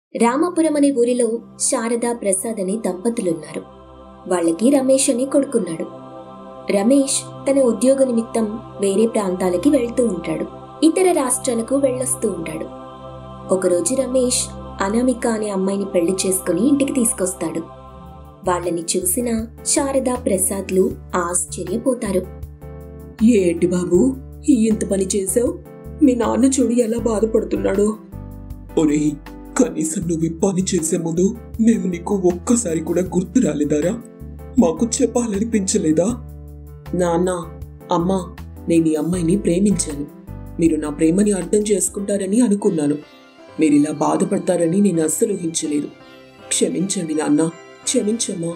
రామాపురం అనే ఊరిలో శారదా ప్రసాద్ అనే దంపతులున్నారు వాళ్ళకి రమేష్ అనే కొడుకున్నాడు రమేష్ తన ఉద్యోగ నిమిత్తం వేరే ప్రాంతాలకి వెళ్తూ ఉంటాడు ఇతర రాష్ట్రాలకు వెళ్ళొస్తూ ఉంటాడు ఒకరోజు రమేష్ అనామిక అనే అమ్మాయిని పెళ్లి చేసుకుని ఇంటికి తీసుకొస్తాడు వాళ్ళని చూసిన శారదా ప్రసాద్లు ఆశ్చర్యపోతారు ఏంటి బాబు ఇంత పని చేసావు మీ నాన్న చూడు ఎలా బాధపడుతున్నాడు ఒరేయ్ కనీసం నువ్వు ఈ పని చేసే ముందు మేము నీకు ఒక్కసారి కూడా గుర్తు రాలేదారా మాకు చెప్పాలనిపించలేదా నాన్న అమ్మా నేను ఈ అమ్మాయిని ప్రేమించాను మీరు నా ప్రేమని అర్థం చేసుకుంటారని అనుకున్నాను మీరు ఇలా బాధపడతారని నేను అస్సలు ఊహించలేదు క్షమించండి నాన్న క్షమించమ్మా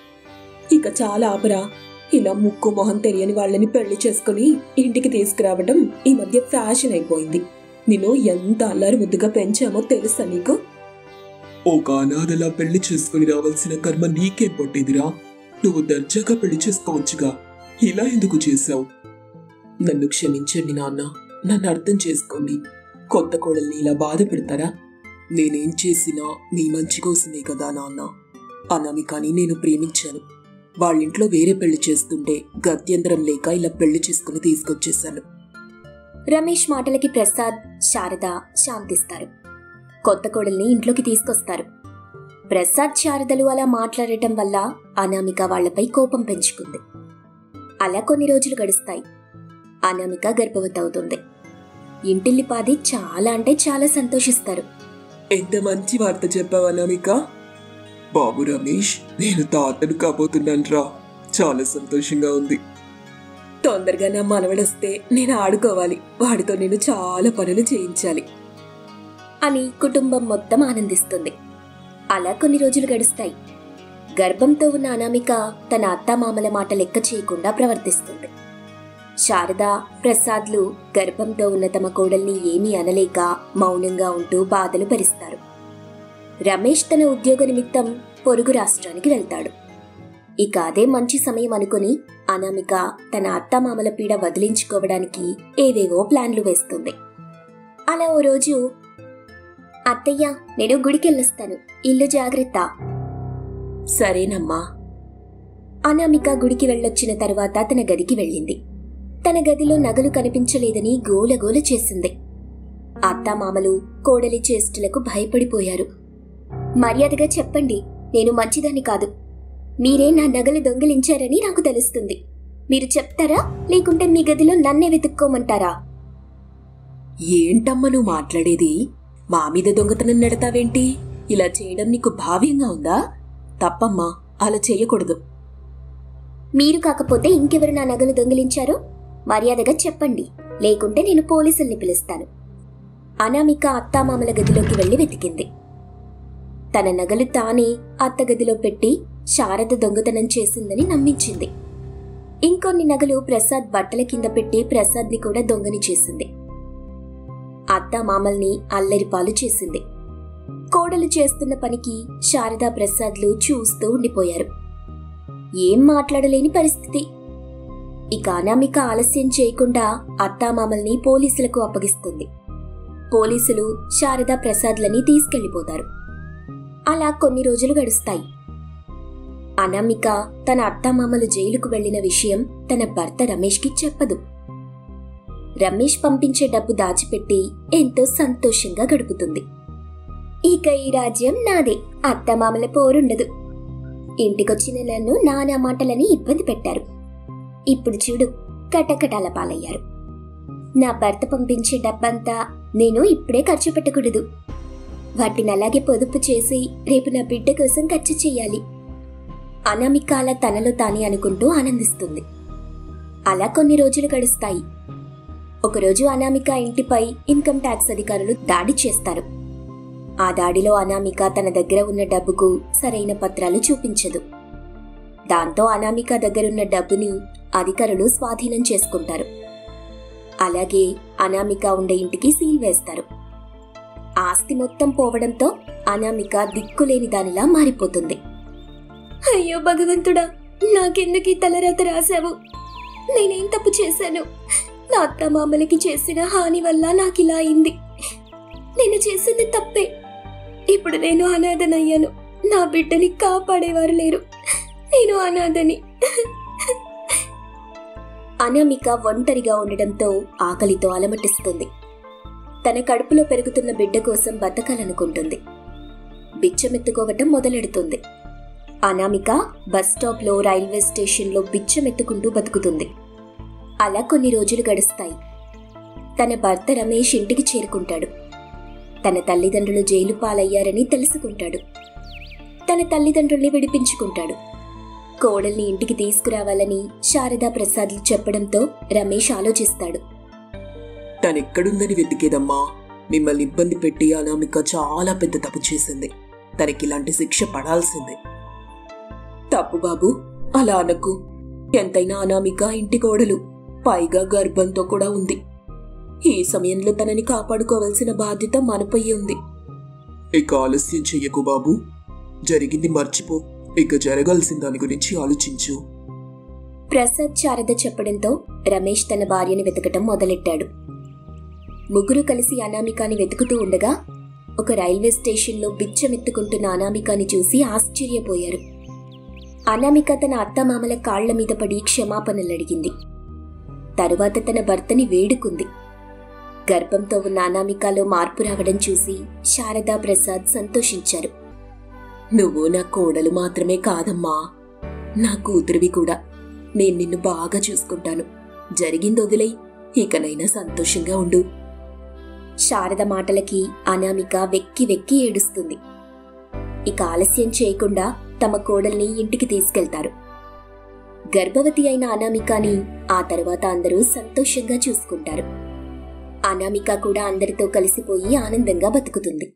ఇక చాలా ఆపరా ఇలా ముక్కు మొహం తెలియని వాళ్ళని పెళ్లి చేసుకుని ఇంటికి తీసుకురావడం ఈ మధ్య ఫ్యాషన్ అయిపోయింది నిన్ను ఎంత అల్లారు ముద్దుగా పెంచామో తెలుసా నీకు ఒక అనాథలా పెళ్లి చేసుకుని రావాల్సిన కర్మ నీకే పట్టేదిరా నువ్వు దర్జాగా పెళ్లి చేసుకోవచ్చుగా ఇలా ఎందుకు చేశావు నన్ను క్షమించండి నాన్న నన్ను అర్థం చేసుకోండి కొత్త కోడల్ని ఇలా బాధ పెడతారా నేనేం చేసినా మీ మంచి కోసమే కదా నాన్న అనామికాని నేను ప్రేమించాను వాళ్ళింట్లో వేరే పెళ్లి చేస్తుంటే గత్యంతరం లేక ఇలా పెళ్లి చేసుకుని తీసుకొచ్చేసాను రమేష్ మాటలకి ప్రసాద్ శారద శాంతిస్తారు కొత్త కోడల్ని ఇంట్లోకి తీసుకొస్తారు ప్రసాద్ శారదలు అలా మాట్లాడటం వల్ల అనామిక వాళ్లపై కోపం పెంచుకుంది అలా కొన్ని రోజులు గడుస్తాయి అనామిక గర్భవతి అవుతుంది ఇంటిల్లిపాది చాలా అంటే చాలా సంతోషిస్తారు ఎంత మంచి వార్త చెప్పావు అనామిక బాబు రమేష్ నేను తాతను కాబోతున్నాను చాలా సంతోషంగా ఉంది తొందరగా నా మనవడొస్తే నేను ఆడుకోవాలి వాడితో నేను చాలా పనులు చేయించాలి అని కుటుంబం మొత్తం ఆనందిస్తుంది అలా కొన్ని రోజులు గడుస్తాయి గర్భంతో ఉన్న అనామిక తన అత్తామామల మాట లెక్క చేయకుండా ప్రవర్తిస్తుంది శారద ప్రసాద్లు గర్భంతో ఉన్న తమ కోడల్ని ఏమీ అనలేక మౌనంగా ఉంటూ బాధలు భరిస్తారు రమేష్ తన ఉద్యోగ నిమిత్తం పొరుగు రాష్ట్రానికి వెళ్తాడు ఇక అదే మంచి సమయం అనుకుని అనామిక తన అత్తామామల పీడ వదిలించుకోవడానికి ఏవేవో ప్లాన్లు వేస్తుంది అలా ఓ రోజు అత్తయ్య నేను గుడికెళ్ళొస్తాను ఇల్లు జాగ్రత్త సరేనమ్మా అనామిక గుడికి వెళ్ళొచ్చిన తర్వాత తన గదికి వెళ్ళింది తన గదిలో నగలు కనిపించలేదని గోలగోల చేసింది అత్తామామలు కోడలి చేష్టలకు భయపడిపోయారు మర్యాదగా చెప్పండి నేను మంచిదాన్ని కాదు మీరే నా నగలు దొంగిలించారని నాకు తెలుస్తుంది మీరు చెప్తారా లేకుంటే మీ గదిలో నన్నే వెతుక్కోమంటారా ఏంటమ్మా నువ్వు మాట్లాడేది మా మీద దొంగతనం నడతావేంటి ఇలా చేయడం నీకు భావ్యంగా ఉందా తప్పమ్మా అలా చేయకూడదు మీరు కాకపోతే ఇంకెవరు నా నగలు దొంగిలించారో మర్యాదగా చెప్పండి లేకుంటే నేను పోలీసుల్ని పిలుస్తాను అనామిక అత్తామామల గదిలోకి వెళ్లి వెతికింది తన నగలు తానే అత్త గదిలో పెట్టి శారద దొంగతనం చేసిందని నమ్మించింది ఇంకొన్ని నగలు ప్రసాద్ బట్టల కింద పెట్టి ప్రసాద్ని కూడా దొంగని చేసింది అత్త మామల్ని అల్లరిపాలు చేసింది కోడలు చేస్తున్న పనికి శారదా ప్రసాద్లు చూస్తూ ఉండిపోయారు ఏం మాట్లాడలేని పరిస్థితి ఇక అనామిక ఆలస్యం చేయకుండా అత్తామామల్ని పోలీసులకు అప్పగిస్తుంది పోలీసులు శారదా ప్రసాద్లని తీసుకెళ్లిపోతారు అలా కొన్ని రోజులు గడుస్తాయి అనామిక తన అత్తామామలు జైలుకు వెళ్లిన విషయం తన భర్త రమేష్కి చెప్పదు రమేష్ పంపించే డబ్బు దాచిపెట్టి ఎంతో సంతోషంగా గడుపుతుంది ఇక ఈ రాజ్యం నాదే అత్తమామల పోరుండదు ఇంటికొచ్చిన నన్ను నానా మాటలని ఇబ్బంది పెట్టారు ఇప్పుడు చూడు కటకటాల పాలయ్యారు నా భర్త పంపించే డబ్బంతా నేను ఇప్పుడే ఖర్చు పెట్టకూడదు వాటిని అలాగే పొదుపు చేసి రేపు నా బిడ్డ కోసం ఖర్చు చేయాలి అనామిక అలా తనలో తానే అనుకుంటూ ఆనందిస్తుంది అలా కొన్ని రోజులు గడుస్తాయి ఒకరోజు అనామిక ఇంటిపై ఇన్కమ్ ట్యాక్స్ అధికారులు దాడి చేస్తారు ఆ దాడిలో అనామిక తన దగ్గర ఉన్న డబ్బుకు సరైన పత్రాలు చూపించదు దాంతో అనామిక దగ్గరున్న డబ్బుని అధికారులు స్వాధీనం చేసుకుంటారు అలాగే అనామిక ఉండే ఇంటికి సీల్ వేస్తారు ఆస్తి మొత్తం పోవడంతో అనామిక దిక్కులేని దానిలా మారిపోతుంది అయ్యో భగవంతుడా నాకెందుకు ఈ తలరాత రాశావు నేనేం తప్పు చేశాను నా అత్తమామలకి చేసిన హాని వల్ల నాకిలా అయింది నేను చేసింది తప్పే ఇప్పుడు నేను అనాథనయ్యాను నా బిడ్డని కాపాడేవారు లేరు నేను అనాథని అనామిక ఒంటరిగా ఉండడంతో ఆకలితో అలమటిస్తుంది తన కడుపులో పెరుగుతున్న బిడ్డ కోసం బతకాలనుకుంటుంది బిచ్చమెత్తుకోవటం మొదలెడుతుంది అనామిక బస్ స్టాప్లో రైల్వే స్టేషన్లో బిచ్చమెత్తుకుంటూ బతుకుతుంది అలా కొన్ని రోజులు గడుస్తాయి తన భర్త రమేష్ ఇంటికి చేరుకుంటాడు తన తల్లిదండ్రులు జైలు పాలయ్యారని తెలుసుకుంటాడు తన తల్లిదండ్రుల్ని విడిపించుకుంటాడు కోడల్ని ఇంటికి తీసుకురావాలని శారదా ప్రసాద్లు చెప్పడంతో రమేష్ ఆలోచిస్తాడు తనెక్కడుందని వెతికేదమ్మా మిమ్మల్ని ఇబ్బంది పెట్టి అనామిక చాలా పెద్ద తప్పు చేసింది తనకి ఇలాంటి శిక్ష పడాల్సిందే తప్పు బాబు అలా అనకు ఎంతైనా అనామిక ఇంటి కోడలు పైగా గర్భంతో కూడా ఉంది ఈ సమయంలో తనని కాపాడుకోవాల్సిన బాధ్యత మనపై ఉంది ఇక ఆలస్యం చెయ్యకు బాబు జరిగింది మర్చిపో ఇక జరగాల్సిన దాని గురించి ఆలోచించు ప్రసాద్ శారద చెప్పడంతో రమేష్ తన భార్యని వెతకటం మొదలెట్టాడు ముగ్గురు కలిసి అనామికాని వెతుకుతూ ఉండగా ఒక రైల్వే స్టేషన్లో బిచ్చమెత్తుకుంటున్న అనామికాని చూసి ఆశ్చర్యపోయారు అనామిక తన అత్తమామల కాళ్ల మీద పడి క్షమాపణలు అడిగింది తరువాత తన భర్తని వేడుకుంది గర్భంతో ఉన్న అనామికలో మార్పు రావడం చూసి శారదా ప్రసాద్ సంతోషించారు నువ్వు నా కోడలు మాత్రమే కాదమ్మా నా కూతురివి కూడా నేను నిన్ను బాగా చూసుకుంటాను జరిగింది వదిలై ఇకనైనా సంతోషంగా ఉండు శారద మాటలకి అనామిక వెక్కి వెక్కి ఏడుస్తుంది ఇక ఆలస్యం చేయకుండా తమ కోడల్ని ఇంటికి తీసుకెళ్తారు గర్భవతి అయిన అనామికాని ఆ తర్వాత అందరూ సంతోషంగా చూసుకుంటారు అనామిక కూడా అందరితో కలిసిపోయి ఆనందంగా బతుకుతుంది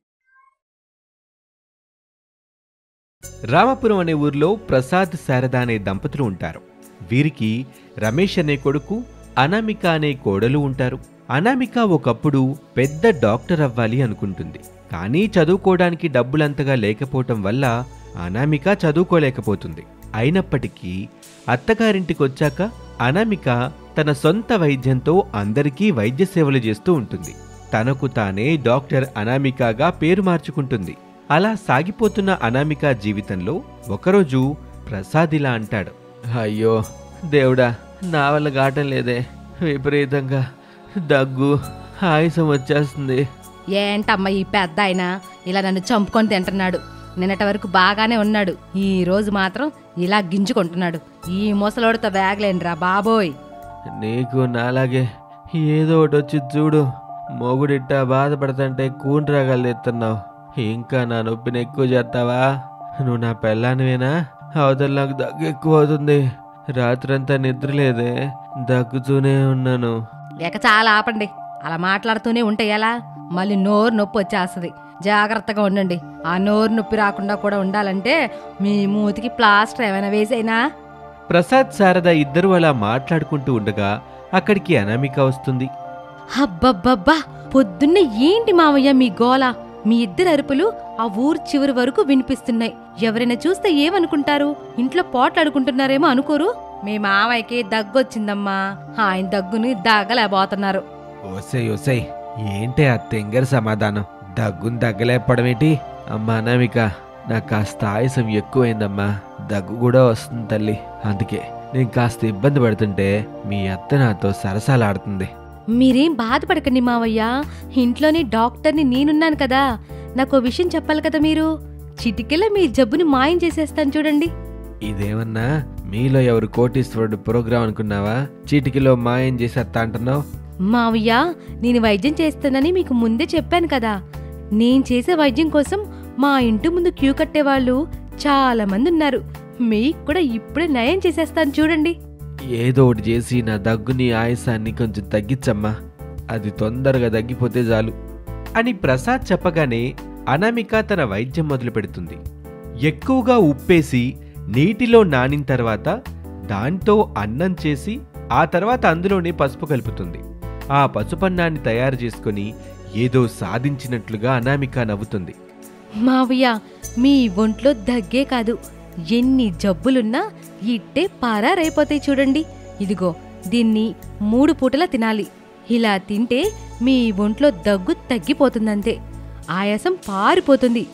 రామపురం అనే ఊర్లో ప్రసాద్ శారద అనే దంపతులు ఉంటారు వీరికి రమేష్ అనే కొడుకు అనామిక అనే కోడలు ఉంటారు అనామిక ఒకప్పుడు పెద్ద డాక్టర్ అవ్వాలి అనుకుంటుంది కానీ చదువుకోవడానికి డబ్బులంతగా లేకపోవటం వల్ల అనామిక చదువుకోలేకపోతుంది అయినప్పటికీ అత్తగారింటికి వచ్చాక అనామిక తన సొంత వైద్యంతో అందరికీ వైద్య సేవలు చేస్తూ ఉంటుంది తనకు తానే డాక్టర్ అనామికగా పేరు మార్చుకుంటుంది అలా సాగిపోతున్న అనామిక జీవితంలో ఒకరోజు ప్రసాద్ ఇలా అంటాడు అయ్యో దేవుడా నా వల్ల గాటం లేదే విపరీతంగా దగ్గు ఆయుసం వచ్చేస్తుంది ఏంటమ్మా ఈ పెద్ద ఆయన ఇలా నన్ను చంపుకొని తింటున్నాడు నిన్నటి వరకు బాగానే ఉన్నాడు ఈ రోజు మాత్రం ఇలా గింజుకుంటున్నాడు ఈ ముసలోడితో వేగలేనురా బాబోయ్ నీకు నాలాగే ఏదో ఒకటి వచ్చి చూడు మొగుడిట్టా బాధపడుతుంటే కూని రాగాలు తెస్తున్నావు ఇంకా నా నొప్పిని ఎక్కువ చేస్తావా నువ్వు నా పెళ్ళానివేనా అవతల నాకు దగ్గు ఎక్కువ అవుతుంది రాత్రంతా నిద్ర లేదే దగ్గుతూనే ఉన్నాను ఇక చాలా ఆపండి అలా మాట్లాడుతూనే ఉంటే ఎలా మళ్ళీ నోరు నొప్పి వచ్చేస్తుంది జాగ్రత్తగా ఉండండి ఆ నోరు నొప్పి రాకుండా కూడా ఉండాలంటే మీ మూతికి ప్లాస్టర్ ఏమైనా వేసైనా ప్రసాద్ శారద ఇద్దరు అలా మాట్లాడుకుంటూ ఉండగా అక్కడికి అనామిక వస్తుంది అబ్బబ్బబ్బా పొద్దున్న ఏంటి మావయ్య మీ గోల మీ ఇద్దరు అరుపులు ఆ ఊరు చివరి వరకు వినిపిస్తున్నాయి ఎవరైనా చూస్తే ఏమనుకుంటారు ఇంట్లో పోట్లాడుకుంటున్నారేమో అనుకోరు మీ మావయ్యకి దగ్గొచ్చిందమ్మా ఆయన దగ్గుని దగ్గలేకపోతున్నారు ఓసై ఓసై ఏంటి ఆ తెంగర సమాధానం దగ్గుని దగ్గలేపడమేంటి అమ్మా అనామిక నాకు కాస్త ఆయాసం ఎక్కువైందమ్మా దగ్గు కూడా వస్తుంది తల్లి అందుకే నేను కాస్త ఇబ్బంది పడుతుంటే మీ అత్త నాతో సరసాలాడుతుంది మీరేం బాధపడకండి మావయ్య ఇంట్లోని డాక్టర్ని నేనున్నాను కదా నాకు ఓ విషయం చెప్పాలి కదా మీరు చిటికెల మీ జబ్బుని మాయం చేసేస్తాను చూడండి ఇదేమన్నా మీలో ఎవరు కోటీశ్వరుడు ప్రోగ్రాం అనుకున్నావా చీటికిలో మాయం చేసేస్తా అంటున్నావు మావయ్య నేను వైద్యం చేస్తానని మీకు ముందే చెప్పాను కదా నేను చేసే వైద్యం కోసం మా ఇంటి ముందు క్యూ కట్టేవాళ్ళు చాలా మంది ఉన్నారు మీకు కూడా ఇప్పుడే నయం చేసేస్తాను చూడండి ఏదో ఒకటి చేసి నా దగ్గుని ఆయాసాన్ని కొంచెం తగ్గించమ్మా అది తొందరగా తగ్గిపోతే చాలు అని ప్రసాద్ చెప్పగానే అనామిక తన వైద్యం మొదలు పెడుతుంది ఎక్కువగా ఉప్పేసి నీటిలో నానిన తర్వాత దాంతో అన్నం చేసి ఆ తర్వాత అందులోనే పసుపు కలుపుతుంది ఆ పసుపన్నాన్ని తయారు చేసుకొని ఏదో సాధించినట్లుగా అనామిక నవ్వుతుంది మావయ్య మీ ఒంట్లో దగ్గే కాదు ఎన్ని జబ్బులున్నా ఇట్టే పారారైపోతాయి చూడండి ఇదిగో దీన్ని మూడు పూటలా తినాలి ఇలా తింటే మీ ఒంట్లో దగ్గు తగ్గిపోతుందంతే ఆయాసం పారిపోతుంది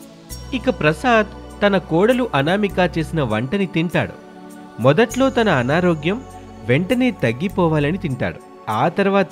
ఇక ప్రసాద్ తన కోడలు అనామిక చేసిన వంటని తింటాడు మొదట్లో తన అనారోగ్యం వెంటనే తగ్గిపోవాలని తింటాడు ఆ తర్వాత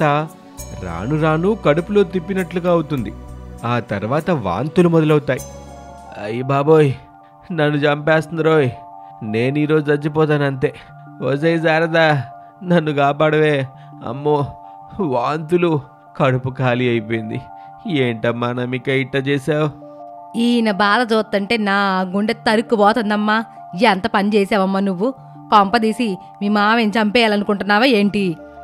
రాను రాను కడుపులో తిప్పినట్లుగా అవుతుంది ఆ తర్వాత వాంతులు మొదలవుతాయి అయ్యి బాబోయ్ నన్ను చంపేస్తుంది రోయ్ నేను ఈరోజు చచ్చిపోతానంతే వసై శారదా నన్ను కాపాడవే అమ్మో వాంతులు కడుపు ఖాళీ అయిపోయింది ఏంటమ్మా నమిక ఇట్ట చేసావు ఈయన బాధ చూస్తుంటే నా గుండె తరుక్కుపోతుందమ్మా ఎంత పని చేసావమ్మా నువ్వు కొంపదీసి మీ మావయ్యని చంపేయాలనుకుంటున్నావా ఏంటి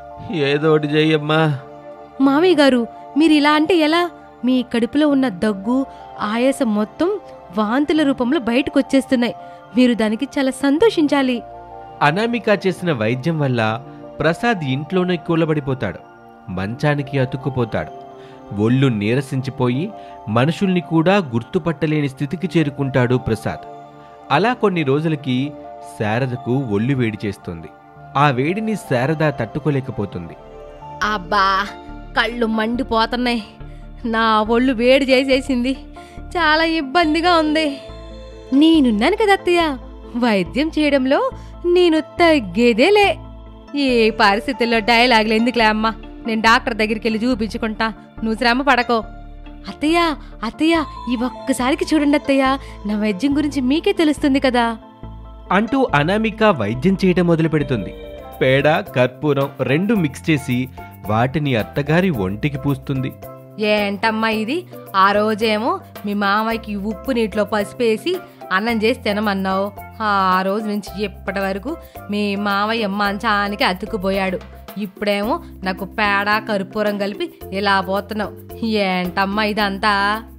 ఏదో ఒకటి చెయ్యమ్మా మావయ్య గారు మీరు ఇలా అంటే ఎలా మీ కడుపులో ఉన్న దగ్గు ఆయాసం మొత్తం వాంతుల రూపంలో బయటకు వచ్చేస్తున్నాయి మీరు దానికి చాలా సంతోషించాలి అనామిక చేసిన వైద్యం వల్ల ప్రసాద్ ఇంట్లోనే కూలబడిపోతాడు మంచానికి అతుక్కుపోతాడు ఒళ్ళు నీరసించిపోయి మనుషుల్ని కూడా గుర్తుపట్టలేని స్థితికి చేరుకుంటాడు ప్రసాద్ అలా కొన్ని రోజులకి శారదకు ఒళ్ళు వేడి చేస్తుంది ఆ వేడిని శారద తట్టుకోలేకపోతుంది అబ్బా కళ్ళు మండిపోతున్నాయి నా ఒళ్ళు వేడి చేసేసింది చాలా ఇబ్బందిగా ఉంది నేనున్నాను కదా అత్తయ్య వైద్యం చేయడంలో నేను తగ్గేదేలే ఏ పరిస్థితుల్లో డైలాగులు ఎందుకులే అమ్మా నేను డాక్టర్ దగ్గరికి వెళ్ళి చూపించుకుంటా నువ్వు శ్రమ పడకో అత్తయ్య అత్తయ్య ఈ ఒక్కసారికి చూడండి అత్తయ్య నా వైద్యం గురించి మీకే తెలుస్తుంది కదా అంటూ అనామిక వైద్యం చేయడం మొదలు పెడుతుంది పేడ కర్పూరం రెండు మిక్స్ చేసి వాటిని అత్తగారి ఒంటికి పూస్తుంది ఏంటమ్మా ఇది ఆ రోజేమో మీ మామయ్యకి ఉప్పు నీటిలో పసిపేసి అన్నం చేసి తినమన్నావు ఆ రోజు నుంచి ఇప్పటి వరకు మీ మామయ్య మంచానికి అతుక్కుపోయాడు ఇప్పుడేమో నాకు పేడ కర్పూరం కలిపి ఇలా పోతున్నావు ఏంటమ్మా ఇదంతా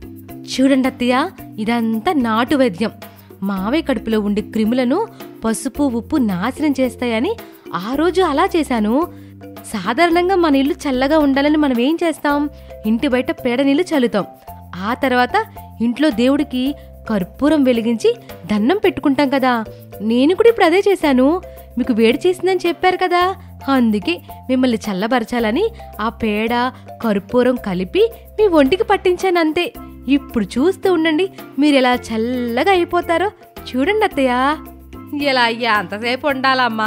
చూడండి అత్తయ్య ఇదంతా నాటు వైద్యం మావయ్య కడుపులో ఉండే క్రిములను పసుపు ఉప్పు నాశనం చేస్తాయని ఆ రోజు అలా చేశాను సాధారణంగా మన ఇల్లు చల్లగా ఉండాలని మనం ఏం చేస్తాం ఇంటి బయట పేడ నీళ్లు చల్లుతాం ఆ తర్వాత ఇంట్లో దేవుడికి కర్పూరం వెలిగించి దండం పెట్టుకుంటాం కదా నేను కూడా ఇప్పుడు అదే చేశాను మీకు వేడి చేసిందని చెప్పారు కదా అందుకే మిమ్మల్ని చల్లబరచాలని ఆ పేడ కర్పూరం కలిపి మీ ఒంటికి పట్టించాను అంతే ఇప్పుడు చూస్తూ ఉండండి మీరు ఎలా చల్లగా అయిపోతారో చూడండి అత్తయ్య ఇలా ఎంతసేపు ఉండాలమ్మా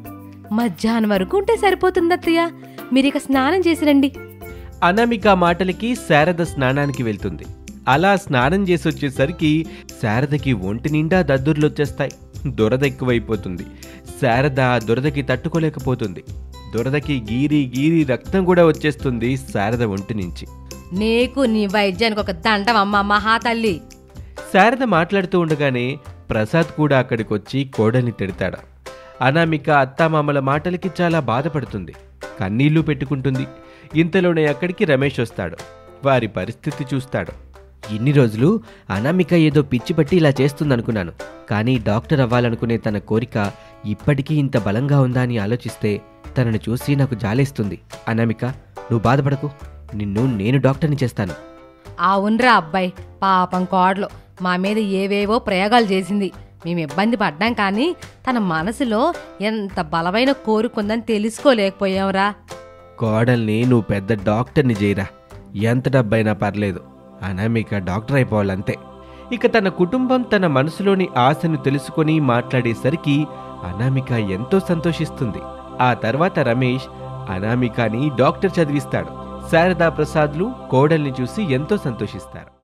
మధ్యాహ్నం వరకు ఉంటే సరిపోతుంది అత్తయ్య మీరు ఇక స్నానం చేసి రండి అనామిక మాటలకి శారద స్నానానికి వెళ్తుంది అలా స్నానం చేసి వచ్చేసరికి శారదకి ఒంటి నిండా దద్దుర్లొచ్చేస్తాయి దురద ఎక్కువైపోతుంది శారద ఆ దురదకి తట్టుకోలేకపోతుంది దురదకి గీరి గీరి రక్తం కూడా వచ్చేస్తుంది శారద ఒంటి నుంచి నీకు నీ వైద్యానికి ఒక దండమమ్మ మహాతల్లి శారద మాట్లాడుతూ ఉండగానే ప్రసాద్ కూడా అక్కడికి వచ్చి కోడల్ని తిడతాడు అనామిక అత్తామామల మాటలకి చాలా బాధపడుతుంది కన్నీళ్లు పెట్టుకుంటుంది ఇంతలోనే అక్కడికి రమేష్ వస్తాడు వారి పరిస్థితి చూస్తాడు ఇన్ని రోజులు అనామిక ఏదో పిచ్చి పట్టి ఇలా చేస్తుందనుకున్నాను కానీ డాక్టర్ అవ్వాలనుకునే తన కోరిక ఇప్పటికీ ఇంత బలంగా ఉందా అని ఆలోచిస్తే తనను చూసి నాకు జాలేస్తుంది అనామిక నువ్వు బాధపడకు నిన్ను నేను డాక్టర్ని చేస్తాను అవునరా అబ్బాయి పాపం కోడలు మా మీద ఏవేవో ప్రయోగాలు చేసింది మేము ఇబ్బంది పడ్డాం కానీ తన మనసులో ఎంత బలమైన కోరుకుందని తెలుసుకోలేకపోయాంరా కోడల్ని నువ్వు పెద్ద డాక్టర్ని చేయరా ఎంత డబ్బైనా పర్లేదు అనామిక డాక్టర్ అయిపోవాలంతే ఇక తన కుటుంబం తన మనసులోని ఆశను తెలుసుకొని మాట్లాడేసరికి అనామిక ఎంతో సంతోషిస్తుంది ఆ తర్వాత రమేష్ అనామికని డాక్టర్ చదివిస్తాడు శారదా ప్రసాద్లు కోడల్ని చూసి ఎంతో సంతోషిస్తారు